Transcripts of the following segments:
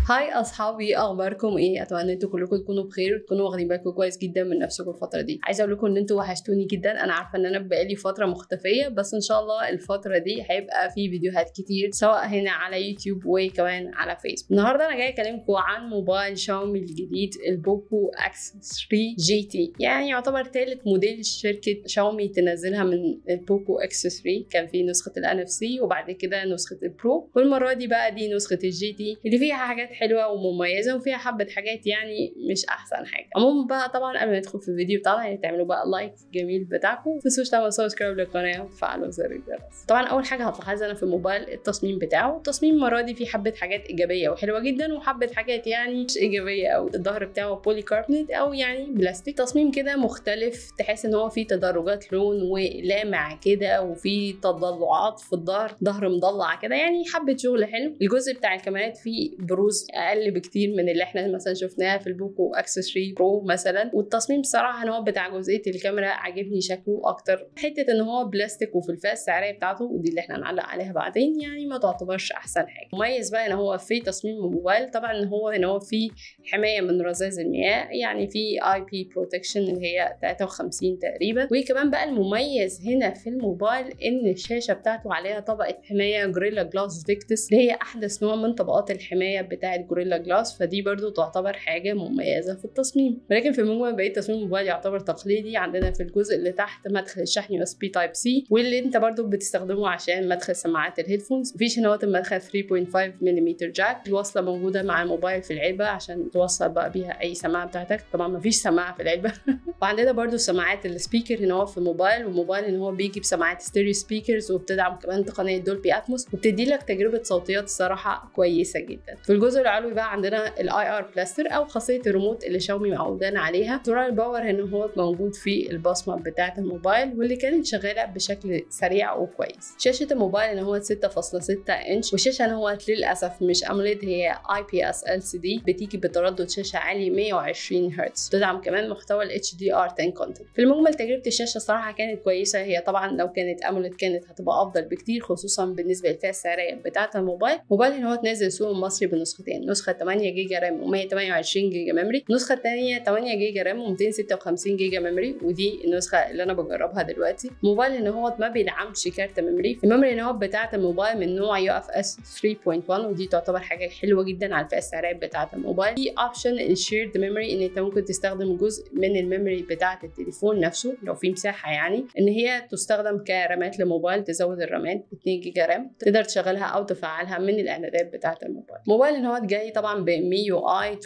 هاي اصحابي اخباركم ايه اتمنى انتوا كلكم تكونوا بخير وتكونوا واخدين بالكم كويس جدا من نفسكم الفتره دي عايزه اقول لكم ان انتوا وحشتوني جدا انا عارفه ان انا بقالي فتره مختفيه بس ان شاء الله الفتره دي هيبقى في فيديوهات كتير سواء هنا على يوتيوب وكمان على فيسبوك النهارده انا جاي اكلمكم عن موبايل شاومي الجديد البوكو اكس 3 جي تي يعني يعتبر ثالث موديل شركه شاومي تنزلها من البوكو اكس 3 كان في نسخه الان اف سي وبعد كده نسخه البرو والمره دي بقى دي نسخه الجي تي اللي فيها حاجات حلوه ومميزه وفيها حبه حاجات يعني مش احسن حاجه عموما بقى طبعا قبل ما ندخل في الفيديو بتاعنا يعني تعملوا بقى لايك جميل بتاعكم ما تنسوش تعملوا سبسكرايب للقناه وتفعلوا زر الجرس طبعا اول حاجه هتلاحظها انا في الموبايل التصميم بتاعه التصميم المره دي فيه حبه حاجات ايجابيه وحلوه جدا وحبه حاجات يعني مش ايجابيه قوي الظهر بتاعه بولي كاربونيت او يعني بلاستيك تصميم كده مختلف تحس ان هو فيه تدرجات لون ولامع كده وفيه تضلعات في الظهر ظهر مضلع كده يعني حبه شغل حلو الجزء بتاع الكاميرات فيه بروز اقل بكتير من اللي احنا مثلا شفناها في البوكو اكس 3 برو مثلا والتصميم بصراحه ان هو بتاع جزئيه الكاميرا عاجبني شكله اكتر حته ان هو بلاستيك وفي الفئه السعريه بتاعته ودي اللي احنا هنعلق عليها بعدين يعني ما تعتبرش احسن حاجه مميز بقى ان هو في تصميم الموبايل طبعا ان هو ان هو في حمايه من رذاذ المياه يعني في اي بي بروتكشن اللي هي 53 تقريبا وكمان بقى المميز هنا في الموبايل ان الشاشه بتاعته عليها طبقه حمايه جوريلا جلاس فيكتس اللي هي احدث نوع من طبقات الحمايه بتاعه جوريلا جلاس فدي برضو تعتبر حاجه مميزه في التصميم ولكن في المجمل بقيه تصميم الموبايل يعتبر تقليدي عندنا في الجزء اللي تحت مدخل الشحن يو اس بي تايب سي واللي انت برضو بتستخدمه عشان مدخل سماعات الهيدفونز مفيش هنا المدخل 3.5 ملم جاك الوصله موجوده مع الموبايل في العلبه عشان توصل بقى بيها اي سماعه بتاعتك طبعا مفيش سماعه في العلبه وعندنا برضو سماعات السبيكر هنا هو في الموبايل والموبايل ان هو بيجي بسماعات ستيريو سبيكرز وبتدعم كمان تقنيه دولبي اتموس وبتدي لك تجربه صوتيات الصراحه كويسه جدا في الجزء العلوي بقى عندنا الاي ار بلاستر او خاصيه الريموت اللي شاومي معودانا عليها زرار الباور هنا هو موجود في البصمه بتاعه الموبايل واللي كانت شغاله بشكل سريع وكويس شاشه الموبايل ان هو 6.6 انش والشاشه ان هو للاسف مش اموليد هي اي بي اس ال سي دي بتيجي بتردد شاشه عالي 120 هرتز تدعم كمان محتوى ال اتش دي ار 10 كونتنت في المجمل تجربه الشاشه صراحه كانت كويسه هي طبعا لو كانت اموليد كانت هتبقى افضل بكتير خصوصا بالنسبه للفئه السعريه بتاعه الموبايل موبايل ان هو تنزل السوق المصري بنسختين نسخه 8 جيجا رام و128 جيجا ميموري النسخه الثانيه 8 جيجا رام و256 جيجا ميموري ودي النسخه اللي انا بجربها دلوقتي موبايل ان هو ما بيدعمش كارت ميموري الميموري ان هو بتاعه الموبايل من نوع يو اف اس 3.1 ودي تعتبر حاجه حلوه جدا على الفئه السعريه بتاعه الموبايل في اوبشن الشيرد ميموري ان انت ممكن تستخدم جزء من الميموري بتاعه التليفون نفسه لو في مساحه يعني ان هي تستخدم كرامات لموبايل تزود الرامات 2 جيجا رام تقدر تشغلها او تفعلها من الاعدادات بتاعه الموبايل موبايل ان هو جاي طبعا بمي يو اي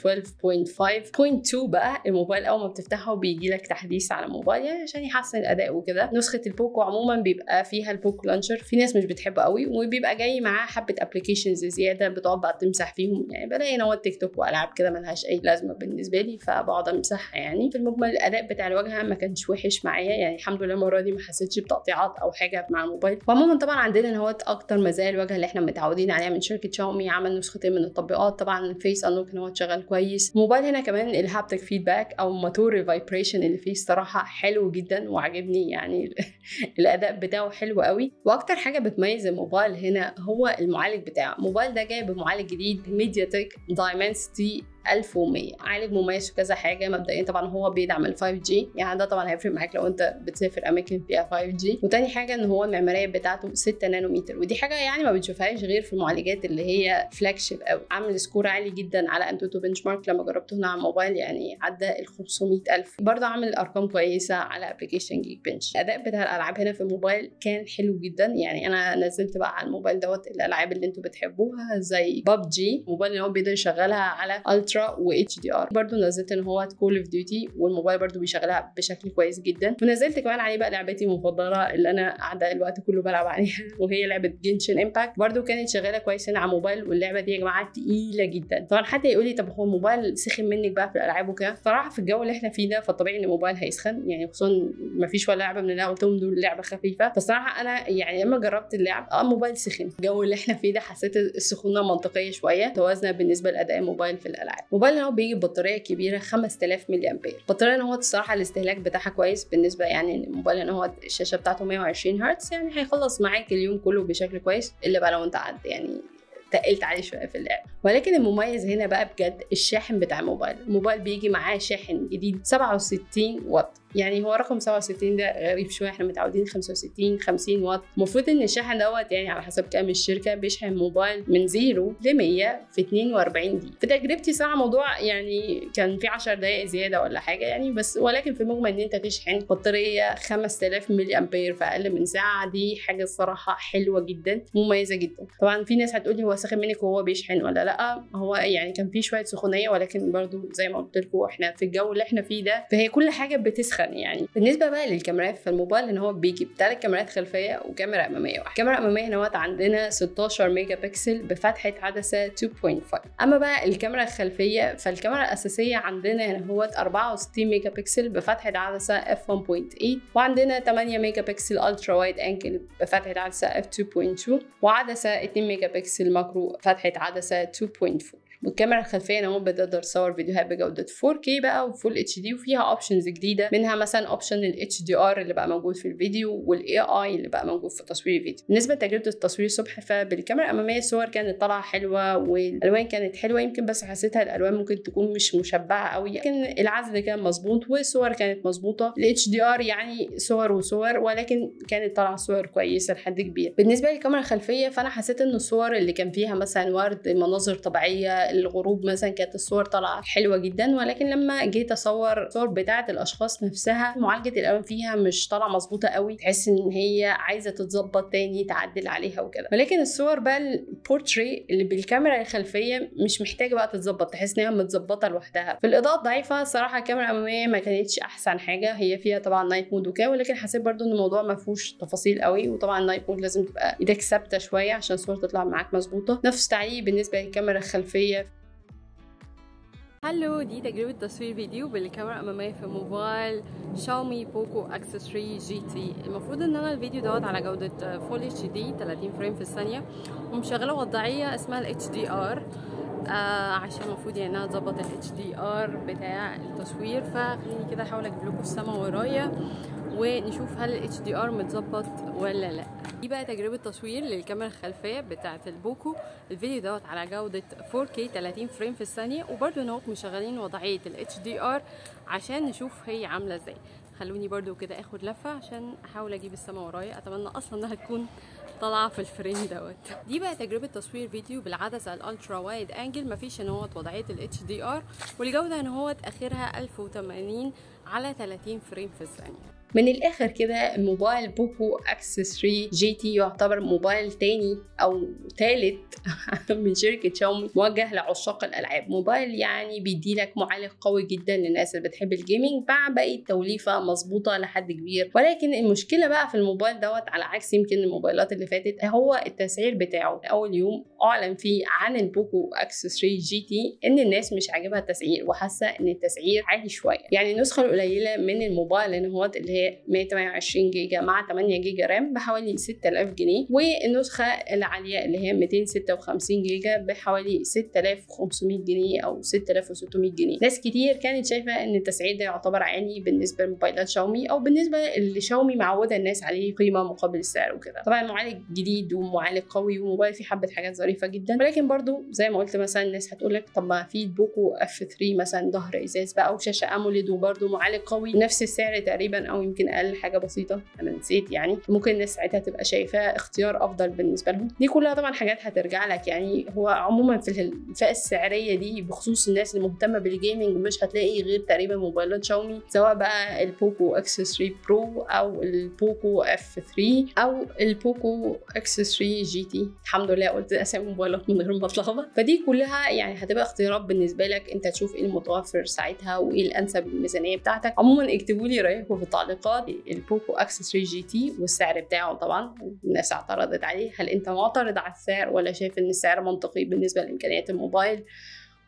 12.5.2 بقى الموبايل اول ما بتفتحه بيجي لك تحديث على الموبايل يعني عشان يحسن الاداء وكده نسخه البوكو عموما بيبقى فيها البوكو لانشر في ناس مش بتحبه قوي وبيبقى جاي معاه حبه ابلكيشنز زياده بتقعد بقى تمسح فيهم يعني بلاقي ان هو التيك توك والعاب كده ملهاش اي لازمه بالنسبه لي فبقعد امسحها يعني في المجمل الاداء بتاع الواجهه ما كانش وحش معايا يعني الحمد لله المره دي ما حسيتش بتقطيعات او حاجه مع الموبايل وعموما طبعا عندنا ان هو اكتر مزايا الواجهه اللي احنا متعودين عليها من شركه شاومي عمل نسختين من التطبيقات طبعا فيس انلوك ان هو شغال كويس الموبايل هنا كمان الهابتك فيدباك او موتور الفايبريشن اللي فيه الصراحه حلو جدا وعجبني يعني الاداء بتاعه حلو قوي واكتر حاجه بتميز الموبايل هنا هو المعالج بتاعه الموبايل ده جاي بمعالج جديد ميديا تك دايمنسيتي 1100 عالج مميز في كذا حاجه مبدئيا طبعا هو بيدعم ال 5G يعني ده طبعا هيفرق معاك لو انت بتسافر اماكن فيها 5G وتاني حاجه ان هو المعماريه بتاعته 6 نانومتر ودي حاجه يعني ما بنشوفهاش غير في المعالجات اللي هي فلاج شيب قوي عامل سكور عالي جدا على انتوتو بنش مارك لما جربته هنا على الموبايل يعني عدى ال 500000 برضه عامل ارقام كويسه على ابلكيشن جيك بنش الاداء بتاع الالعاب هنا في الموبايل كان حلو جدا يعني انا نزلت بقى على الموبايل دوت الالعاب اللي انتوا بتحبوها زي ببجي موبايل ان هو بيقدر يشغلها على الترا و اتش دي ار برضه نزلت ان هو كول اوف ديوتي والموبايل برضه بيشغلها بشكل كويس جدا ونزلت كمان عليه بقى لعبتي المفضله اللي انا قاعده الوقت كله بلعب عليها وهي لعبه جنشن امباكت برضه كانت شغاله كويس هنا على الموبايل واللعبه دي يا جماعه تقيله جدا طبعا حد يقول لي طب هو الموبايل سخن منك بقى في الالعاب وكده صراحه في الجو اللي احنا فيه ده فالطبيعي ان الموبايل هيسخن يعني خصوصا ما فيش ولا لعبه من اللي انا قلتهم دول لعبه خفيفه فالصراحه انا يعني لما جربت اللعب اه الموبايل سخن الجو اللي احنا فيه ده حسيت السخونه منطقيه شويه توازنه بالنسبه لاداء الموبايل في الالعاب الموبايل هو بيجي ببطاريه كبيره 5000 ملي امبير البطاريه ان هو الصراحه الاستهلاك بتاعها كويس بالنسبه يعني الموبايل ان هو الشاشه بتاعته 120 هرتز يعني هيخلص معاك اليوم كله بشكل كويس الا بقى لو انت قعدت يعني تقلت عليه شويه في اللعب ولكن المميز هنا بقى بجد الشاحن بتاع الموبايل الموبايل بيجي معاه شاحن جديد 67 واط يعني هو رقم 67 ده غريب شويه احنا متعودين 65 50 واط المفروض ان الشاحن دوت يعني على حسب كلام الشركه بيشحن الموبايل من 0 ل 100 في 42 دقيقه في تجربتي صراحه موضوع يعني كان في 10 دقائق زياده ولا حاجه يعني بس ولكن في المجمل ان انت تشحن بطاريه 5000 ملي امبير في اقل من ساعه دي حاجه الصراحه حلوه جدا مميزه جدا طبعا في ناس هتقولي هو ساخن منك وهو بيشحن ولا لا هو يعني كان في شويه سخونيه ولكن برضو زي ما قلت لكم احنا في الجو اللي احنا فيه ده فهي كل حاجه بتسخن يعني بالنسبه بقى للكاميرات فالموبايل ان هو بيجي بثلاث كاميرات خلفيه وكاميرا اماميه واحده الكاميرا الاماميه هنا عندنا 16 ميجا بكسل بفتحه عدسه 2.5 اما بقى الكاميرا الخلفيه فالكاميرا الاساسيه عندنا هنا هو 64 ميجا بكسل بفتحه عدسه f 1.8 وعندنا 8 ميجا بكسل الترا وايد انجل بفتحه عدسه f 2.2 وعدسه 2 ميجا بكسل ماكرو فتحه عدسه 2.4 والكاميرا الخلفيه اهو بتقدر تصور فيديوهات بجوده 4K بقى وفول اتش دي وفيها اوبشنز جديده منها مثلا اوبشن الاتش دي ار اللي بقى موجود في الفيديو والاي اي اللي بقى موجود في تصوير الفيديو بالنسبه لتجربه التصوير الصبح فبالكاميرا الاماميه الصور كانت طالعه حلوه والالوان كانت حلوه يمكن بس حسيتها الالوان ممكن تكون مش مشبعه قوي لكن العزل كان مظبوط والصور كانت مظبوطه الاتش دي ار يعني صور وصور ولكن كانت طالعه صور كويسه لحد كبير بالنسبه للكاميرا الخلفيه فانا حسيت ان الصور اللي كان فيها مثلا ورد مناظر طبيعيه الغروب مثلا كانت الصور طالعه حلوه جدا ولكن لما جيت اصور الصور بتاعه الاشخاص نفسها معالجه الالوان فيها مش طالعه مظبوطه قوي تحس ان هي عايزه تتظبط تاني تعدل عليها وكده ولكن الصور بقى البورتري اللي بالكاميرا الخلفيه مش محتاجه بقى تتظبط تحس ان هي متظبطه لوحدها في الاضاءه الضعيفه صراحه الكاميرا الاماميه ما كانتش احسن حاجه هي فيها طبعا نايت مود وكده ولكن حسيت برضو ان الموضوع ما فيهوش تفاصيل قوي وطبعا النايت مود لازم تبقى ايدك ثابته شويه عشان الصور تطلع معاك مظبوطه نفس تعليق بالنسبه للكاميرا الخلفيه هلو دي تجربة تصوير فيديو بالكاميرا الأمامية في موبايل شاومي بوكو اكس 3 جي تي المفروض ان انا الفيديو دوت على جودة فول اتش دي 30 فريم في الثانية ومشغلة وضعية اسمها الاتش دي ار آه عشان المفروض يعني انها تظبط الاتش دي ار بتاع التصوير فخليني كده احاول اجيب لكم السما ورايا ونشوف هل الاتش دي ار متظبط ولا لا دي بقى تجربة تصوير للكاميرا الخلفية بتاعة البوكو الفيديو دوت على جودة 4K 30 فريم في الثانية وبرده نوت مشغلين وضعية ال HDR عشان نشوف هي عاملة ازاي خلوني برده كده اخد لفة عشان احاول اجيب السما ورايا اتمنى اصلا انها تكون طالعه في الفريم دوت دي بقى تجربه تصوير فيديو بالعدسه الالترا وايد انجل مفيش ان هو وضعيه الاتش دي ار والجوده ان هو اخرها 1080 على 30 فريم في الثانيه من الاخر كده موبايل بوكو اكس 3 جي تي يعتبر موبايل تاني او تالت من شركه شاومي موجه لعشاق الالعاب موبايل يعني بيديلك معالج قوي جدا للناس اللي بتحب الجيمنج مع باقي التوليفه مظبوطه لحد كبير ولكن المشكله بقى في الموبايل دوت على عكس يمكن الموبايلات اللي فاتت هو التسعير بتاعه اول يوم اعلن فيه عن البوكو اكس 3 جي تي ان الناس مش عاجبها التسعير وحاسه ان التسعير عالي شويه يعني النسخه القليله من الموبايل ان هو اللي هي 128 جيجا مع 8 جيجا رام بحوالي 6000 جنيه والنسخه العاليه اللي هي 256 جيجا بحوالي 6500 جنيه او 6600 جنيه ناس كتير كانت شايفه ان التسعير ده يعتبر عالي بالنسبه لموبايلات شاومي او بالنسبه اللي شاومي معوده الناس عليه قيمه مقابل السعر وكده طبعا معالج جديد ومعالج قوي وموبايل فيه حبه حاجات ظريفه جدا ولكن برضو زي ما قلت مثلا الناس هتقول لك طب ما في البوكو اف 3 مثلا ظهر ازاز بقى وشاشه اموليد وبرضو معالج قوي نفس السعر تقريبا او يمكن اقل حاجه بسيطه انا نسيت يعني ممكن الناس ساعتها تبقى شايفاه اختيار افضل بالنسبه لهم دي كلها طبعا حاجات هترجع لك يعني هو عموما في الفئه السعريه دي بخصوص الناس اللي مهتمه بالجيمنج مش هتلاقي غير تقريبا موبايلات شاومي سواء بقى البوكو اكس 3 برو او البوكو اف 3 او البوكو اكس 3 جي تي الحمد لله قلت اسامي موبايلات من غير ما اتلخبط فدي كلها يعني هتبقى اختيارات بالنسبه لك انت تشوف ايه المتوفر ساعتها وايه الانسب للميزانيه بتاعتك عموما اكتبوا لي رايكم في التعليقات البوكو اكس 3 جي تي والسعر بتاعه طبعا الناس اعترضت عليه هل انت معترض على السعر ولا شايف ان السعر منطقي بالنسبه لامكانيات الموبايل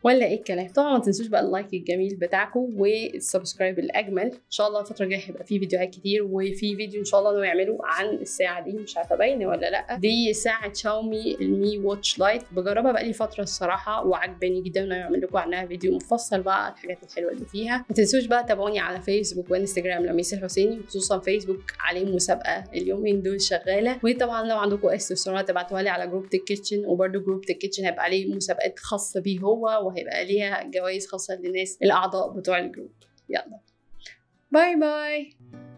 ولا ايه الكلام طبعا ما تنسوش بقى اللايك الجميل بتاعكم والسبسكرايب الاجمل ان شاء الله الفتره الجايه هيبقى في فيديوهات كتير وفي فيديو ان شاء الله ناوي يعمله عن الساعه دي مش عارفه باينه ولا لا دي ساعه شاومي المي واتش لايت بجربها بقى لي فتره الصراحه وعجباني جدا وناوي اعمل لكم عنها فيديو مفصل بقى الحاجات الحلوه اللي فيها ما تنسوش بقى تابعوني على فيسبوك وانستجرام لميس الحسيني خصوصا فيسبوك عليه مسابقه اليومين دول شغاله وطبعا لو عندكم استفسارات تبعتوها لي على جروب تيك كيتشن وبرده جروب تيك كيتشن هيبقى عليه مسابقات خاصه بيه هو وهيبقى ليها جوائز خاصه للناس الاعضاء بتوع الجروب يلا باي باي